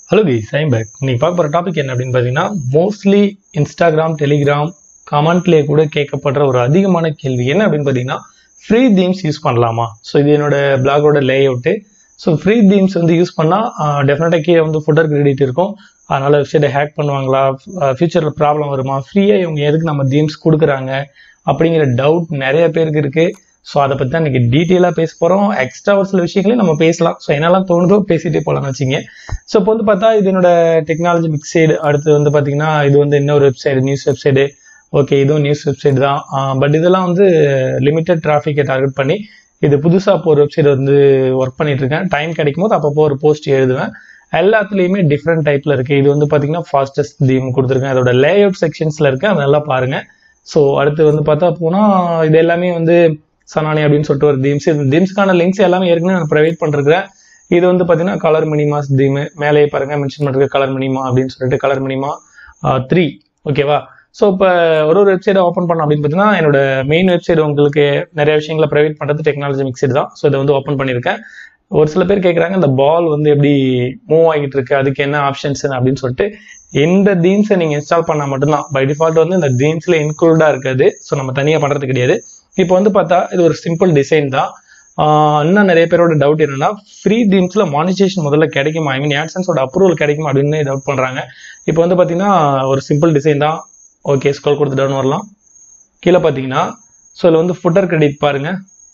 hello கை சைம் back இன்னைக்கு பார்க்க போகிற டாபிக் என்ன அப்படின்னு பார்த்தீங்கன்னா மோஸ்ட்லி இன்ஸ்டாகிராம் டெலிகிராம் கமெண்ட்லேயே கூட கேட்கப்படுற ஒரு அதிகமான கேள்வி என்ன அப்படின்னு பார்த்தீங்கன்னா ஃப்ரீ தீம்ஸ் யூஸ் பண்ணலாமா ஸோ இது என்னோட பிளாகோட layout so free themes வந்து யூஸ் பண்ணால் டெஃபினட்டாக கீழே வந்து ஃபுட்டர் கிரெடிட் இருக்கும் அதனால வெப்சைட்டை ஹேக் பண்ணுவாங்களா ஃபியூச்சரில் ப்ராப்ளம் வருமா ஃப்ரீயாக இவங்க எதுக்கு நம்ம தீம்ஸ் கொடுக்குறாங்க அப்படிங்கிற டவுட் நிறைய பேருக்கு இருக்குது ஸோ அதை பற்றி தான் இன்னைக்கு டீட்டெயிலாக பேச போகிறோம் எக்ஸ்ட்ரா ஒரு சில விஷயங்களையும் நம்ம பேசலாம் ஸோ என்னெல்லாம் தோணுதோ பேசிட்டே போகலாம்னு வச்சுங்க ஸோ இப்போ வந்து பார்த்தா இது என்னோட டெக்னாலஜி மிக்சைடு அடுத்து வந்து பார்த்தீங்கன்னா இது வந்து இன்னொரு வெப்சைடு நியூஸ் வெப்சைடு ஓகே இதுவும் நியூஸ் வெப்சைட் தான் பட் இதெல்லாம் வந்து லிமிட்டட் டிராஃபிக்கை டார்கெட் பண்ணி இது புதுசாக இப்போ ஒரு வெப்சைட் வந்து ஒர்க் பண்ணிட்டு இருக்கேன் டைம் கிடைக்கும் போது அப்பப்போ ஒரு போஸ்ட் எழுதுவேன் எல்லாத்துலேயுமே டிஃப்ரெண்ட் டைப்பில் இருக்குது இது வந்து பார்த்தீங்கன்னா ஃபாஸ்டஸ்ட் தீம் கொடுத்துருக்கேன் அதோட லே அவுட் செக்ஷன்ஸில் இருக்கு அதை நல்லா பாருங்கள் ஸோ அடுத்து வந்து பார்த்தா போனால் இது எல்லாமே வந்து சனானி அப்படின்னு சொல்லிட்டு ஒரு தீம்ஸ் இந்த தீம்ஸ்க்கான லிங்க்ஸ் எல்லாமே ஏற்கனவே நான் ப்ரொவைட் பண்ணிருக்கிறேன் இது வந்து பார்த்தீங்கன்னா கலர் மினிமாஸ் தீம் மேலேயே பாருங்க மென்ஷன் பண்ணிருக்க கலர் மினிமா அப்படின்னு சொல்லிட்டு கலர் மினிமா த்ரீ ஓகேவா ஸோ இப்போ ஒரு ஒரு வெப்சைட்டை ஓப்பன் பண்ணோம் அப்படின்னு பார்த்தீங்கன்னா என்னோட மெயின் வெப்சைட் உங்களுக்கு நிறைய விஷயங்களை ப்ரொவைட் பண்ணுறது டெக்னாலஜி மிக்சைட் தான் ஸோ இதை வந்து ஓப்பன் பண்ணியிருக்கேன் ஒரு சில பேர் கேட்குறாங்க இந்த பால் வந்து எப்படி மூவ் ஆகிட்டு இருக்கு அதுக்கு என்ன ஆப்ஷன்ஸ் அப்படின்னு சொல்லிட்டு இந்த தீம்ஸை நீங்கள் இன்ஸ்டால் பண்ணால் மட்டும்தான் பை டிஃபால்ட் வந்து இந்த தீம்ஸில் இன்க்ளூடாக இருக்காது ஸோ நம்ம தனியாக பண்ணுறது கிடையாது இப்போ வந்து பார்த்தா இது ஒரு சிம்பிள் டிசைன் தான் இன்னும் நிறைய பேரோட டவுட் என்னன்னா ஃப்ரீ தீம்ஸ்ல மானிட்டேஷன் முதல்ல கிடைக்குமா ஐ மீன் ஆட்சன்ஸோட அப்ரூவல் கிடைக்குமா அப்படின்னு டவுட் பண்றாங்க இப்போ வந்து பார்த்தீங்கன்னா ஒரு சிம்பிள் டிசைன் தான் ஓகே ஸ்கால் கொடுத்து டவுன் வரலாம் கீழே பார்த்தீங்கன்னா ஸோ இதில் வந்து ஃபுட்டர் கிரெடிட் பாருங்க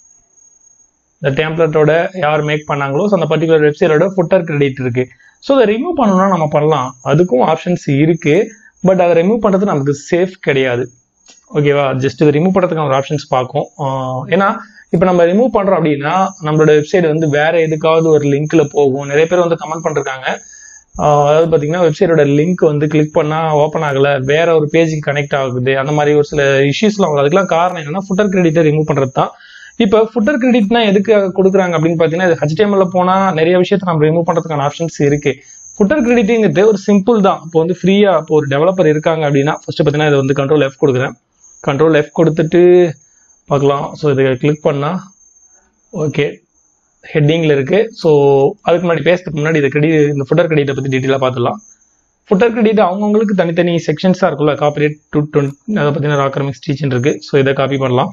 இந்த டேம்ப்ளேட்டோட யார் மேக் பண்ணாங்களோ ஸோ அந்த பர்டிகுலர் வெப்சைட்டோட ஃபுட்டர் கிரெடிட் இருக்கு ஸோ அதை ரிமூவ் பண்ணணும்னா நம்ம பண்ணலாம் அதுக்கும் ஆப்ஷன்ஸ் இருக்கு பட் அதை ரிமூவ் பண்ணுறது நமக்கு சேஃப் கிடையாது ஓகேவா ஜஸ்ட் இதை ரிமூவ் பண்ணுறதுக்கான ஒரு ஆப்ஷன்ஸ் பார்க்கும் ஏன்னா இப்போ நம்ம ரிமூவ் பண்ணுறோம் அப்படின்னா நம்மளோட வெப்சைட் வந்து வேற எதுக்காவது ஒரு லிங்க்ல போகும் நிறைய பேர் வந்து கமெண்ட் பண்ணிருக்காங்க அதாவது பார்த்தீங்கன்னா வெப்சைட்டோட லிங்க் வந்து கிளிக் பண்ணால் ஓப்பன் ஆகலை வேற ஒரு பேஜுக்கு கனெக்ட் ஆகுது அந்த மாதிரி ஒரு சில இஷ்யூஸ்லாம் வரும் அதுக்கெல்லாம் காரணம் என்னன்னா ஃபுட்டர் கிரெடிட்டை ரிமூவ் பண்ணுறது தான் இப்போ ஃபுட்டர் கிரெடிட்னா எதுக்கு கொடுக்குறாங்க அப்படின்னு பார்த்தீங்கன்னா இது ஹெச்டிஎம்எல்ல போனால் நிறைய விஷயத்தை நம்ம ரிமூவ் பண்ணுறதுக்கான ஆப்ஷன்ஸ் இருக்கு ஃபுட்டர் கிரெடிட்டுங்கிறது ஒரு சிம்பிள் தான் இப்போ வந்து ஃப்ரீயா இப்போ ஒரு டெவலப்பர் இருக்காங்க அப்படின்னா ஃபர்ஸ்ட் பார்த்தீங்கன்னா இதை வந்து கண்ட்ரோல் எஃப் கொடுக்குறேன் கண்ட்ரோல் எஃப் கொடுத்துட்டு பார்க்கலாம் ஸோ இதை கிளிக் பண்ணால் ஓகே ஹெட்டிங்கில் இருக்கு ஸோ அதுக்கு முன்னாடி பேசுறதுக்கு முன்னாடி இந்த கிரெடிட் இந்த ஃபுட்டர் கிரெடிட்டை பற்றி டீட்டெயிலாக பார்த்துலாம் ஃபுட்டர் கிரெடிட் அவங்கவுங்களுக்கு தனித்தனி செக்ஷன்ஸாக இருக்குல்ல காப்பிரேட் டூ டுவெண்ட்டி அதை பார்த்தீங்கன்னா ராக்கரமிக்ஸ் டீச்சன் இருக்கு ஸோ இதை காப்பி பண்ணலாம்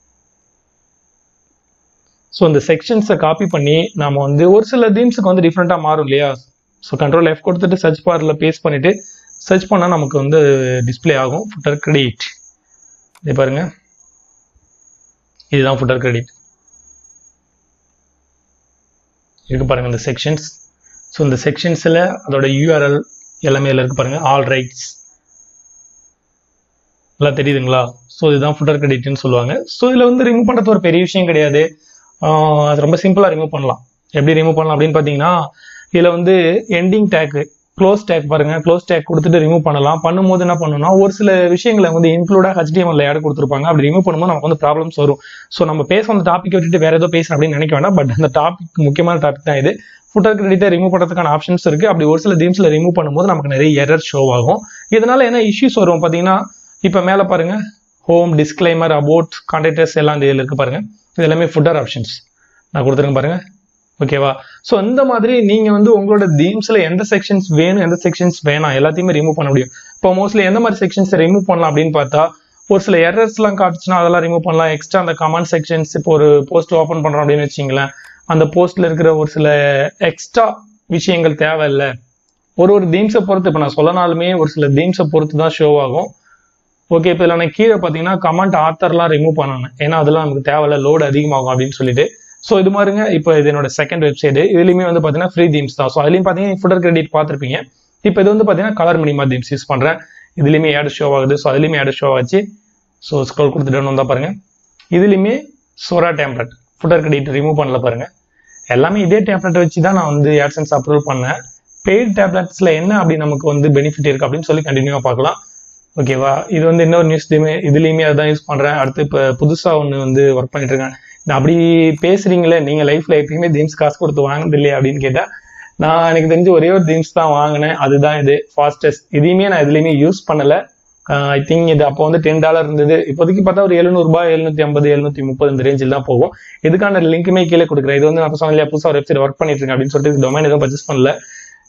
ஸோ இந்த செக்ஷன்ஸை காப்பி பண்ணி நாம வந்து ஒரு சில தீம்ஸுக்கு வந்து டிஃப்ரெண்ட்டாக மாறும் இல்லையா ஸோ கண்ட்ரோல் எஃப் கொடுத்துட்டு சர்ச் பாரில் பேஸ்ட் பண்ணிட்டு சர்ச் பண்ணால் நமக்கு வந்து டிஸ்பிளே ஆகும் ஃபுட்டர் கிரெடிட் இது பாருங்க இதுதான் ஃபுட்டர் கிரெடிட் இருக்கு பாருங்க இந்த செக்ஷன்ஸ் ஸோ இந்த செக்ஷன்ஸில் அதோட யூஆர்எல் எல்லாமே இதில் இருக்கு பாருங்க ஆல் ரைட்ஸ் எல்லாம் தெரியுதுங்களா ஸோ இதுதான் ஃபுட்டர் கிரெடிட்னு சொல்லுவாங்க ஸோ இதில் வந்து ரிமூவ் பண்ணுறது ஒரு பெரிய விஷயம் கிடையாது அது ரொம்ப சிம்பிளாக ரிமூவ் பண்ணலாம் எப்படி ரிமூவ் பண்ணலாம் அப்படின்னு பார்த்தீங்கன்னா இதில் வந்து எண்டிங் டேக்கு க்ளோஸ் டேக் பாருங்க க்ளோஸ் டேக் கொடுத்துட்டு ரிமூவ் பண்ணலாம் பண்ணும்போது என்ன பண்ணணும்னா ஒரு சில விஷயங்களை வந்து இன்க்ளூடாக ஹெச்டிஎம்எல் ஆட் கொடுத்துருப்பாங்க அப்படி ரிமூவ் பண்ணும்போது நமக்கு வந்து ப்ராப்ளம்ஸ் வரும் ஸோ நம்ம பேச அந்த டாபிக் விட்டுட்டு வேற ஏதோ பேசணும் அப்படின்னு நினைக்க வேண்டாம் பட் அந்த டாபிக் முக்கியமான டாபிக் தான் இது ஃபுட்டர் கிரெடிட்டை ரிமூவ் பண்ணுறதுக்கான ஆப்ஷன்ஸ் இருக்கு அப்படி ஒரு சில தீம்ஸ்ல ரிமூவ் பண்ணும்போது நமக்கு நிறைய எரர் ஷோ ஆகும் இதனால என்ன இஷ்யூஸ் வரும் பார்த்தீங்கன்னா இப்போ மேலே பாருங்க ஹோம் டிஸ்கிளைமர் அபவுட் கான்டாக்டர்ஸ் எல்லாம் இந்த இதில் இருக்கு பாருங்க இது எல்லாமே ஃபுட்டர் ஆப்ஷன்ஸ் நான் கொடுத்துருங்க பாருங்க ஓகேவா ஸோ இந்த மாதிரி நீங்க வந்து உங்களோட தீம்ஸ்ல எந்த செக்ஷன்ஸ் வேணும் எந்த செக்ஷன்ஸ் வேணாம் எல்லாத்தையுமே ரிமூவ் பண்ண முடியும் இப்போ மோஸ்ட்லி எந்த மாதிரி செக்ஷன்ஸ் ரிமூவ் பண்ணலாம் அப்படின்னு பார்த்தா ஒரு சில எரர்ஸ்லாம் காட்டுச்சுன்னா அதெல்லாம் ரிமூவ் பண்ணலாம் எக்ஸ்ட்ரா அந்த கமெண்ட் செக்ஷன்ஸ் இப்போ ஒரு போஸ்ட் ஓப்பன் பண்றோம் அப்படின்னு வச்சிங்களேன் அந்த போஸ்ட்ல இருக்கிற ஒரு சில எக்ஸ்ட்ரா விஷயங்கள் தேவையில்லை ஒரு ஒரு தீம்ஸை பொறுத்து இப்போ நான் சொல்லனாலுமே ஒரு சில தீம்ஸை பொறுத்து தான் ஷோ ஆகும் ஓகே இப்போ இதில் நான் கீழே பார்த்தீங்கன்னா கமெண்ட் ஆத்தர்லாம் ரிமூவ் பண்ணணும் ஏன்னா அதெல்லாம் நமக்கு தேவையில்ல லோடு அதிகமாகும் அப்படின்னு சொல்லிட்டு ஸோ இது மாதிரிங்க இப்போ இது என்னோட செகண்ட் வெப்சைட் இதுலையுமே வந்து பார்த்தீங்கன்னா ஃப்ரீ தீம்ஸ் தான் ஸோ அதுலையும் பார்த்தீங்கன்னா ஃபுட்டர் கிரெடிட் பார்த்துருப்பீங்க இப்போ இது வந்து பார்த்தீங்கன்னா கலர் மினிமா தீம்ஸ் யூஸ் பண்ணுறேன் இதுலையுமே ஆட் ஷோ ஆகுது ஸோ அதுலையுமே ஆட் ஷோ ஆச்சு ஸோ ஸ்க்ரோல் கொடுத்துட்டு வந்தா பாருங்க இதுலையுமே Sora template footer credit remove பண்ணல பாருங்க எல்லாமே இதே டேப்லெட் வச்சு தான் நான் வந்து ஆட்சன்ஸ் அப்ரூவல் பண்ணேன் பெய்ட் டேப்லெட்ஸ்ல என்ன அப்படி நமக்கு வந்து பெனிஃபிட் இருக்கு அப்படின்னு சொல்லி கண்டினியூவா பார்க்கலாம் ஓகேவா இது வந்து இன்னொரு நியூஸ் இதுலையுமே அதான் யூஸ் பண்றேன் அடுத்து இப்போ புதுசா ஒன்று வந்து ஒர்க் பண்ணிட்டு இருக்கேன் நான் அப்படி பேசுறீங்களே நீங்க லைஃப்ல எப்பயுமே தீம்ஸ் காசு கொடுத்து வாங்கினது இல்லையா அப்படின்னு கேட்டா நான் எனக்கு தெரிஞ்சு ஒரே ஒரு தீம்ஸ் தான் வாங்கினேன் அதுதான் இது ஃபாஸ்டஸ்ட் இதையுமே நான் எதுலையுமே யூஸ் பண்ணல ஐ திங்க் இது அப்போ வந்து டென் டாலர் இருந்தது இப்போதைக்கு பார்த்தா ஒரு எழுநூறுபா எழுநூத்தி ஐம்பது எழுநூத்தி முப்பது இந்த ரேஞ்சில் தான் போகும் இதுக்கான லிங்க்குமே கீழே கொடுக்குறேன் இது வந்து நான் சொன்னேன் இல்லையா புதுசாக வெப்சைட் ஒர்க் பண்ணிட்டு இருக்கேன் அப்படின்னு சொல்லிட்டு டொமைன் எதுவும் பர்ச்சேஸ் பண்ணல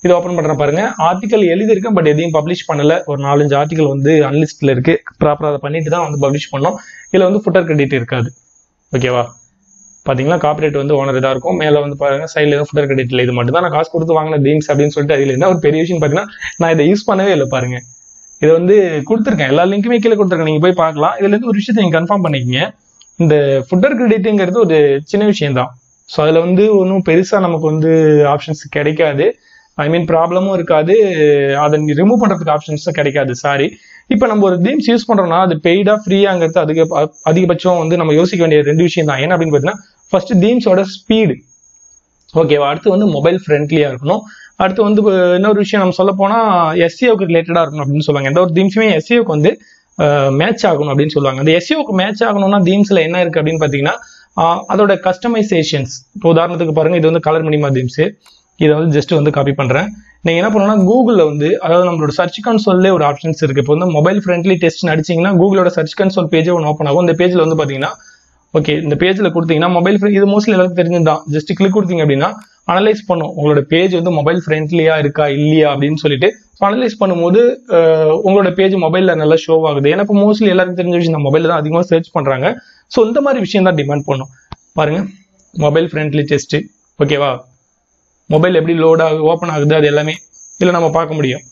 இது ஓப்பன் பண்றேன் பாருங்க ஆர்டிக்கல் எழுதியிருக்கேன் பட் எதையும் பப்ளிஷ் பண்ணல ஒரு நாலஞ்சு ஆர்டிக்கல் வந்து அன்லிஸ்ட்ல இருக்கு ப்ராப்பரா அதை பண்ணிட்டு தான் வந்து பப்ளிஷ் பண்ணோம் இதுல வந்து ஃபுட்டர் கிரெடிட் இருக்காது ஓகேவா பாத்தீங்களா காப்பரேட் வந்து ஓனர் இதா இருக்கும் மேல வந்து பாருங்க சைடுல எதுவும் ஃபுட்டர் கிரெடிட் இல்லை இது மட்டும் தான் நான் காசு கொடுத்து வாங்கின தீம்ஸ் அப்படின்னு சொல்லிட்டு அதுல என்ன ஒரு பெரிய விஷயம் பாத்தீங்கன்னா நான் இதை யூஸ் பண்ணவே இல்லை பாருங்க இதை வந்து கொடுத்துருக்கேன் எல்லா லிங்க்குமே கீழே கொடுத்துருக்கேன் நீங்க போய் பார்க்கலாம் இதுல இருந்து ஒரு விஷயத்தை நீங்க கன்ஃபார்ம் பண்ணிக்கங்க இந்த ஃபுட்டர் கிரெடிட்டுங்கிறது ஒரு சின்ன விஷயம் தான் ஸோ அதுல வந்து ஒன்றும் பெருசா நமக்கு வந்து ஆப்ஷன்ஸ் கிடைக்காது ஐ மீன் ப்ராப்ளமும் இருக்காது அதை ரிமூவ் பண்றதுக்கு ஆப்ஷன்ஸும் கிடைக்காது சாரி இப்போ நம்ம ஒரு தீம்ஸ் யூஸ் பண்றோம்னா அது பெய்டா ஃப்ரீயாங்கிறது அதிக அதிகபட்சம் வந்து நம்ம யோசிக்க வேண்டிய ரெண்டு விஷயம் தான் என்ன அப்படின்னு பார்த்தீங்கன்னா ஃபர்ஸ்ட் தீம்ஸோட ஸ்பீடு ஓகேவா அடுத்து வந்து மொபைல் ஃப்ரெண்ட்லியா இருக்கணும் அடுத்து வந்து அஹ், இன்னொரு விஷயம் நம்ம சொல்ல போனா எஸ்சிஓக்கு ரிலேட்டடா இருக்கணும் அப்படின்னு சொல்லுவாங்க எந்த ஒரு தீம்ஸுமே எஸ்சிஓக்கு வந்து மேட்ச் ஆகணும் அப்படின்னு சொல்லுவாங்க அந்த எஸ்சிஓக்கு மேட்ச் ஆகணும்னா தீம்ஸ்ல என்ன இருக்கு அப்படின்னு பாத்தீங்கன்னா ஆஹ், அதோட கஸ்டமைசேஷன்ஸ் இப்போ உதாரணத்துக்கு பாருங்க இது வந்து கலர் மினிமா தீம்ஸ் இதை வந்து ஜஸ்ட் வந்து காப்பி பண்றேன் நீங்க என்ன பண்ணணும்னா கூகுள்ல வந்து அதாவது நம்மளோட சர்ச் கன்சோல்லே ஒரு ஆப்ஷன்ஸ் இருக்கு இப்போ வந்து மொபைல் ஃப்ரெண்ட்லி டெஸ்ட் அடிச்சீங்கன்னா கூகுளோட சர்ச் கன்சோல் பேஜே ஒன்று ஓப்பன் ஆகும் இந்த பேஜ்ல வந்து பாத்தீங்கன்னா ஓகே இந்த பேஜ்ல கொடுத்தீங்கன்னா மொபைல் இது மோஸ்ட்லி எல்லாருக்கும் தெரிஞ்சதுதான் ஜஸ்ட் கிளிக் கொடுத்தீங்க அப்படின்னா அனலைஸ் பண்ணும் உங்களோட பேஜ் வந்து மொபைல் ஃப்ரெண்ட்லியா இருக்கா இல்லையா அப்படின்னு சொல்லிட்டு அனலைஸ் பண்ணும்போது அஹ், உங்களோட பேஜ் மொபைல்ல நல்லா ஷோ ஆகுது ஏன்னா இப்போ மோஸ்ட்லி எல்லாருக்கும் தெரிஞ்ச விஷயம் தான் மொபைல்ல தான் அதிகமாக சர்ச் பண்றாங்க ஸோ இந்த மாதிரி விஷயம் தான் டிமாண்ட் பண்ணும் பாருங்க மொபைல் ஃப்ரெண்ட்லி டெஸ்ட் ஓகேவா மொபைல் எப்படி லோட் ஆகுது ஓப்பன் ஆகுது அது எல்லாமே இதில் நம்ம பார்க்க முடியும்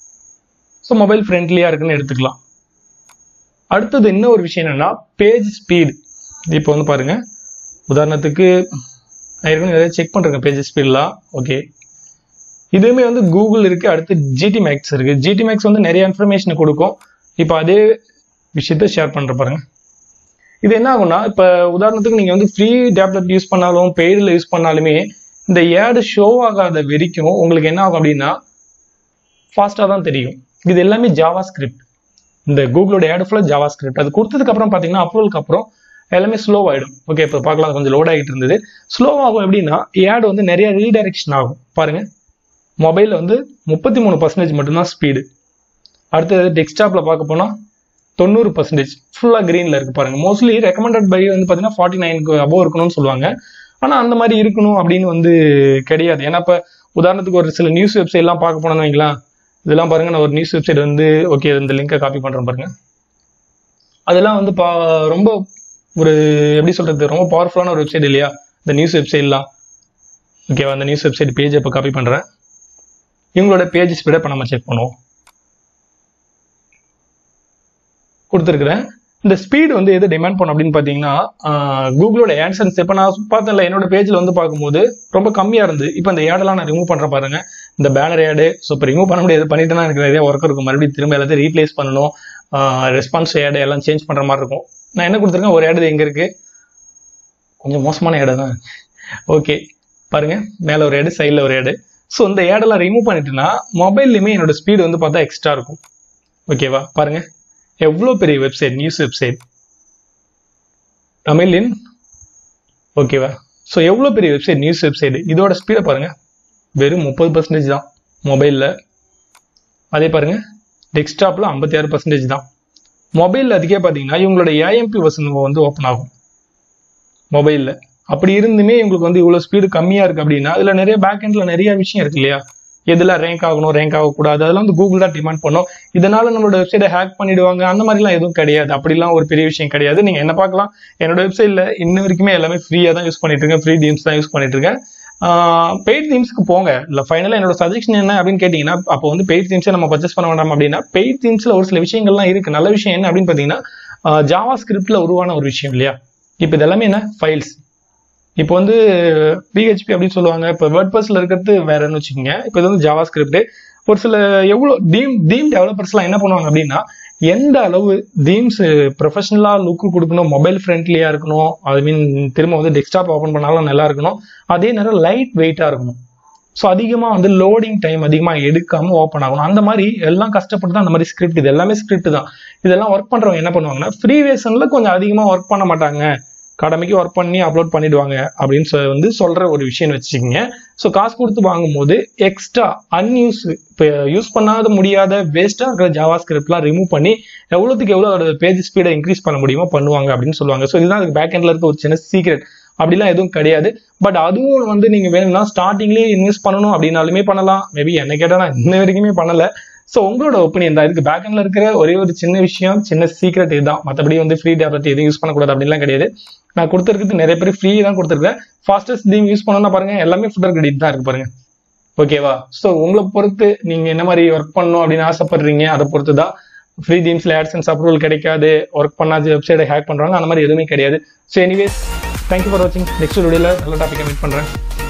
ஸோ மொபைல் ஃப்ரெண்ட்லியா இருக்குன்னு எடுத்துக்கலாம் அடுத்தது இன்னும் ஒரு விஷயம் என்னன்னா பேஜ் ஸ்பீடு இப்போ வந்து பாருங்க உதாரணத்துக்கு நான் ஏற்கனவே நிறைய செக் பண்றேன் பேஜ் ஸ்பீட்லாம் ஓகே இதுவுமே வந்து கூகுள் இருக்கு அடுத்து ஜிடி மேக்ஸ் இருக்கு ஜிடி மேக்ஸ் வந்து நிறைய இன்ஃபர்மேஷன் கொடுக்கும் இப்போ அதே விஷயத்த ஷேர் பண்ற பாருங்க இது என்ன ஆகும்னா இப்போ உதாரணத்துக்கு நீங்க வந்து ஃப்ரீ டேப்லெட் யூஸ் பண்ணாலும் பெய்டில் யூஸ் பண்ணாலுமே இந்த ஏடு ஷோ ஆகாத வரைக்கும் உங்களுக்கு என்ன ஆகும் அப்படின்னா ஃபாஸ்ட்டாக தான் தெரியும் இது எல்லாமே ஜாவா ஸ்கிரிப்ட் இந்த கூகுளோட ஏடு ஃபுல்லாக ஜாவா ஸ்கிரிப்ட் அது கொடுத்ததுக்கு அப்புறம் பார்த்தீங்கன்னா அப்ரூவலுக்கு அப்புறம் எல்லாமே ஸ்லோ ஆயிடும் ஓகே இப்போ பார்க்கலாம் அது கொஞ்சம் லோட் ஆகிட்டு இருந்தது ஸ்லோ ஆகும் எப்படின்னா ஏடு வந்து நிறைய ரீடைரக்ஷன் ஆகும் பாருங்க மொபைலில் வந்து முப்பத்தி மூணு பர்சன்டேஜ் மட்டும்தான் ஸ்பீடு அடுத்தது டெஸ்க்டாப்பில் பார்க்க போனால் தொண்ணூறு பர்சன்டேஜ் ஃபுல்லாக க்ரீனில் இருக்கு பாருங்க மோஸ்ட்லி ரெக்கமெண்டட் பை வந்து பார்த்தீங்கன்னா ஃபார்ட்டி நைனுக்கு அபோவ் இருக்கணும்னு சொல்லுவாங்க ஆனால் அந்த மாதிரி இருக்கணும் அப்படின்னு வந்து கிடையாது ஏன்னா இப்போ உதாரணத்துக்கு ஒரு சில நியூஸ் வெப்சைட்லாம் பார்க்க போனோம்னு வைங்களேன் இதெல்லாம் பாருங்க நான் ஒரு நியூஸ் வெப்சைட் வந்து ஓகே இந்த லிங்கை காப்பி பண்ணுறேன் பாருங்க அதெல்லாம் வந்து பா ரொம்ப ஒரு எப்படி சொல்றது ரொம்ப பவர்ஃபுல்லான ஒரு வெப்சைட் இல்லையா இந்த நியூஸ் வெப்சைட்லாம் ஓகேவா அந்த நியூஸ் வெப்சைட் பேஜ் இப்போ காப்பி பண்ணுறேன் இவங்களோட பேஜ் ஸ்பீடை இப்போ நம்ம செக் பண்ணுவோம் கொடுத்துருக்குறேன் இந்த ஸ்பீடு வந்து எது டிமாண்ட் பண்ணும் அப்படின்னு பார்த்தீங்கன்னா கூகுளோட ஆன்சன்ஸ் இப்போ நான் பார்த்தேன்ல என்னோட பேஜில் வந்து பார்க்கும்போது ரொம்ப கம்மியாக இருந்து இப்போ இந்த ஏடெல்லாம் நான் ரிமூவ் பண்ணுறேன் பாருங்க இந்த பேனர் ஏடு ஸோ இப்போ ரிமூவ் பண்ண முடியாது பண்ணிட்டு தான் எனக்கு நிறைய ஒர்க் இருக்கும் மறுபடியும் திரும்ப எல்லாத்தையும் ரீப்ளேஸ் பண்ணணும் ரெஸ்பான்ஸ் ஏடு எல்லாம் சேஞ்ச் பண்ணுற மாதிரி இருக்கும் நான் என்ன கொடுத்துருக்கேன் ஒரு ஏடு எங்கே இருக்கு கொஞ்சம் மோசமான ஏடு தான் ஓகே பாருங்க மேலே ஒரு ஏடு சைடில் ஒரு ஏடு ஸோ இந்த ஏடெல்லாம் ரிமூவ் பண்ணிட்டுனா மொபைல்லையுமே என்னோட ஸ்பீடு வந்து பார்த்தா எக்ஸ்ட்ரா இருக்கும் ஓகேவா பாருங்க எவ்வளோ பெரிய வெப்சைட் நியூஸ் வெப்சைட் தமிழின் ஓகேவா ஸோ எவ்வளோ பெரிய வெப்சைட் நியூஸ் வெப்சைட் இதோட ஸ்பீடை பாருங்க வெறும் முப்பது பர்சன்டேஜ் தான் மொபைலில் அதே பாருங்க டெஸ்க்டாப்பில் ஐம்பத்தி ஆறு பர்சன்டேஜ் தான் மொபைலில் அதுக்கே பார்த்தீங்கன்னா இவங்களோட ஏஎம்பி வசன் வந்து ஓப்பன் ஆகும் மொபைலில் அப்படி இருந்துமே இவங்களுக்கு வந்து இவ்வளோ ஸ்பீடு கம்மியாக இருக்குது அப்படின்னா அதில் நிறைய பேக் எண்டில் நிறைய விஷயம் இருக்கு இல்லையா எதுல ரேங்க் ஆகணும் ரேங்க் ஆகக்கூடாது அதெல்லாம் வந்து கூகுள் தான் டிமாண்ட் பண்ணும் இதனால நம்மளோட வெப்சைட்டை ஹேக் பண்ணிடுவாங்க அந்த மாதிரிலாம் எதுவும் கிடையாது அப்படிலாம் ஒரு பெரிய விஷயம் கிடையாது நீங்க என்ன பார்க்கலாம் என்னோட வெப்சைட்ல இன்ன வரைக்குமே எல்லாமே ஃப்ரீயா தான் யூஸ் பண்ணிட்டு இருக்கேன் ஃப்ரீ தீம்ஸ் தான் யூஸ் பண்ணிட்டு இருக்கேன் பெய்ட் தீம்ஸ்க்கு போங்க இல்ல ஃபைனலா என்னோட சஜஷன் என்ன அப்படின்னு கேட்டீங்கன்னா அப்போ வந்து பெய்ட் தீம்ஸை நம்ம பர்ச்சேஸ் பண்ண வேண்டாம் அப்படின்னா பெய்ட் தீம்ஸ்ல ஒரு சில விஷயங்கள்லாம் இருக்கு நல்ல விஷயம் என்ன அப்படின்னு பாத்தீங்கன்னா ஜாவா ஸ்கிரிப்ட்ல உருவான ஒரு விஷயம் இல்லையா இப்போ இது எல்லாமே என்ன ஃபைல்ஸ் இப்போ வந்து பிஹெச்பி அப்படின்னு சொல்லுவாங்க இப்போ வேர்ட்பஸ்ல இருக்கிறது வேறன்னு வச்சுக்கோங்க இப்போ இது வந்து ஜாவா ஸ்கிரிப்ட் ஒரு சில எவ்வளோ தீம் தீம் டெவலப்பர்ஸ்லாம் என்ன பண்ணுவாங்க அப்படின்னா எந்த அளவு தீம்ஸ் ப்ரொஃபஷனலா லுக்கு கொடுக்கணும் மொபைல் ஃப்ரெண்ட்லியா இருக்கணும் ஐ மீன் திரும்ப வந்து டெஸ்க்டாப் ஓப்பன் பண்ணாலும் நல்லா இருக்கணும் அதே நேரம் லைட் வெயிட்டா இருக்கணும் ஸோ அதிகமாக வந்து லோடிங் டைம் அதிகமாக எடுக்காம ஓப்பன் ஆகணும் அந்த மாதிரி எல்லாம் கஷ்டப்பட்டு தான் அந்த மாதிரி ஸ்கிரிப்ட் இது எல்லாமே ஸ்கிரிப்ட் தான் இதெல்லாம் ஒர்க் பண்றவங்க என்ன பண்ணுவாங்கன்னா ஃப்ரீ வேஷன்ல கொஞ்சம் அதிகமாக ஒர்க் பண்ண மாட்டாங்க கடமைக்கு ஒர்க் பண்ணி அப்லோட் பண்ணிடுவாங்க அப்படின்னு சொல்லி வந்து சொல்ற ஒரு விஷயம் வச்சுக்கோங்க ஸோ காசு கொடுத்து வாங்கும்போது எக்ஸ்ட்ரா அன்யூஸ் இப்போ யூஸ் பண்ணாத முடியாத வேஸ்டா இருக்கிற ஜாவா ஸ்கிரிப்ட்லாம் ரிமூவ் பண்ணி எவ்வளோத்துக்கு எவ்வளோ அதோட பேஜ் ஸ்பீடை இன்க்ரீஸ் பண்ண முடியுமோ பண்ணுவாங்க அப்படின்னு சொல்லுவாங்க ஸோ இதுதான் அதுக்கு பேக் எண்ட்ல இருக்க ஒரு சின்ன சீக்ரெட் அப்படிலாம் எதுவும் கிடையாது பட் அதுவும் வந்து நீங்க வேணும்னா ஸ்டார்டிங்லேயே இன்வெஸ்ட் பண்ணணும் அப்படின்னாலுமே பண்ணலாம் மேபி என்ன கேட்டால் நான் இன்ன வரைக்குமே பண்ணல ஸோ உங்களோட ஒப்பீனியன் தான் இதுக்கு பேக்கெண்ட்ல இருக்கிற ஒரே ஒரு சின்ன விஷயம் சின்ன சீக்ரெட் இதுதான் மற்றபடி வந்து ஃப்ரீ டேப்லெட் எதுவும் யூஸ் பண்ணக்கூடாது அப்படிலாம் கிடையாது நான் கொடுத்துருக்கிறது நிறைய பேர் ஃப்ரீ தான் கொடுத்துருக்கேன் ஃபாஸ்டஸ்ட் தீம் யூஸ் பண்ணணும்னா பாருங்க எல்லாமே ஃபுட்டர் கிரெடிட் தான் இருக்கு பாருங்க ஓகேவா ஸோ உங்களை பொறுத்து நீங்க என்ன மாதிரி ஒர்க் பண்ணணும் அப்படின்னு ஆசைப்படுறீங்க அதை பொறுத்து தான் ஃப்ரீ தீம்ஸ்ல ஆட்சன்ஸ் அப்ரூவல் கிடைக்காது ஒர்க் பண்ணாது வெப்சைட்டை ஹேக் பண்றாங்க அந்த மாதிரி எதுவுமே கிடையாது ஸோ எனிவேஸ் தேங்க்யூ ஃபார் வாட்சிங் நெக்ஸ்ட் வீடியோல நல்ல டாபிக் மீட் பண்றேன்